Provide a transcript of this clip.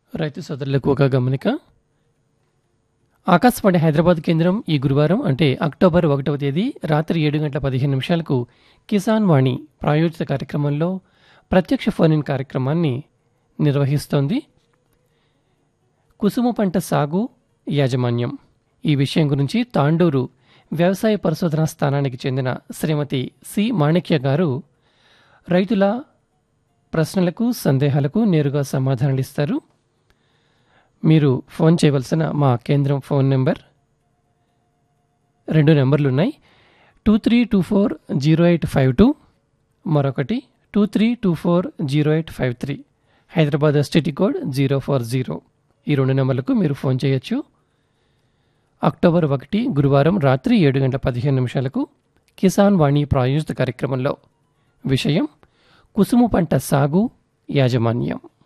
రైతు సోదరులకు ఒక గమనిక ఆకాశవాణి హైదరాబాద్ కేంద్రం ఈ గురువారం అంటే అక్టోబర్ ఒకటవ తేదీ రాత్రి ఏడు గంటల పదిహేను నిమిషాలకు కిసాన్ వాణి ప్రాయోజిత కార్యక్రమంలో ప్రత్యక్ష ఫోన్ ఇన్ కార్యక్రమాన్ని నిర్వహిస్తోంది కుసుమ పంట సాగు యాజమాన్యం ఈ విషయం గురించి తాండూరు వ్యవసాయ పరిశోధనా స్థానానికి చెందిన శ్రీమతి సి మాణిక్య గారు రైతుల ప్రశ్నలకు సందేహాలకు నేరుగా సమాధానాలు ఇస్తారు మీరు ఫోన్ చేయవలసిన మా కేంద్రం ఫోన్ నెంబర్ రెండు నెంబర్లు ఉన్నాయి two three two four zero eight five two మరొకటి two three two four zero eight five three Hyderabad STD code zero four zero ఈ రెండు నెంబర్లకు మీరు ఫోన్ చేయొచ్చు అక్టోబర్ ఒకటి గురువారం రాత్రి ఏడు గంటల పదిహేను నిమిషాలకు కిసాన్ వాణి ప్రాయోజిత కార్యక్రమంలో విషయం కుసుము పంట సాగు యాజమాన్యం